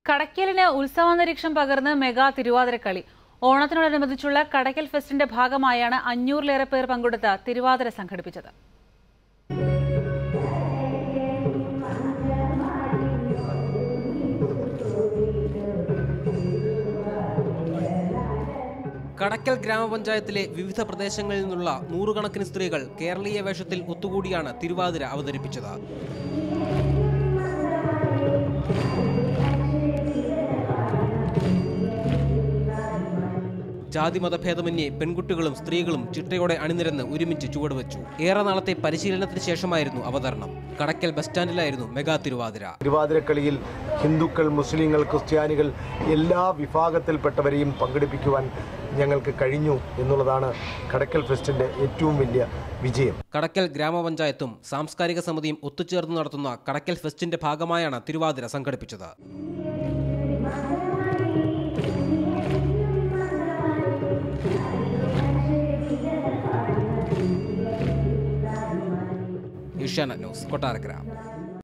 കടയ്ക്കലിന് ഉത്സവാന്തരീക്ഷം പകർന്ന് മെഗാ തിരുവാതിരക്കളി ഓണത്തിനോടനുബന്ധിച്ചുള്ള കടയ്ക്കൽ ഫെസ്റ്റിന്റെ ഭാഗമായാണ് അഞ്ഞൂറിലേറെ പേർ പങ്കെടുത്ത തിരുവാതിര സംഘടിപ്പിച്ചത് കടക്കൽ ഗ്രാമപഞ്ചായത്തിലെ വിവിധ പ്രദേശങ്ങളിൽ നിന്നുള്ള നൂറുകണക്കിന് സ്ത്രീകൾ കേരളീയ വേഷത്തിൽ ഒത്തുകൂടിയാണ് തിരുവാതിര അവതരിപ്പിച്ചത് ജാതിമതഭേദമന്യേ പെൺകുട്ടികളും സ്ത്രീകളും ചിട്ടയോടെ അണിനിരന്ന് ഒരുമിച്ച് ചുവടുവെച്ചു ഏറെ നാളത്തെ പരിശീലനത്തിന് ശേഷമായിരുന്നു അവതരണം കടക്കൽ ബസ് സ്റ്റാൻഡിലായിരുന്നു മെഗാ തിരുവാതിര തിരുവാതിരക്കളിയിൽ ഹിന്ദുക്കൾ മുസ്ലിങ്ങൾ ക്രിസ്ത്യാനികൾ എല്ലാ വിഭാഗത്തിൽപ്പെട്ടവരെയും പങ്കെടുപ്പിക്കുവാൻ ഞങ്ങൾക്ക് കഴിഞ്ഞു എന്നുള്ളതാണ് കടക്കൽ ഫെസ്റ്റിൻ്റെ ഏറ്റവും വലിയ വിജയം കടക്കൽ ഗ്രാമപഞ്ചായത്തും സാംസ്കാരിക സമിതിയും ഒത്തുചേർന്ന് നടത്തുന്ന കടക്കൽ ഫെസ്റ്റിന്റെ ഭാഗമായാണ് തിരുവാതിര സംഘടിപ്പിച്ചത് ഏഷ്യാനെറ്റ് ന്യൂസ് കൊട്ടാരക്കര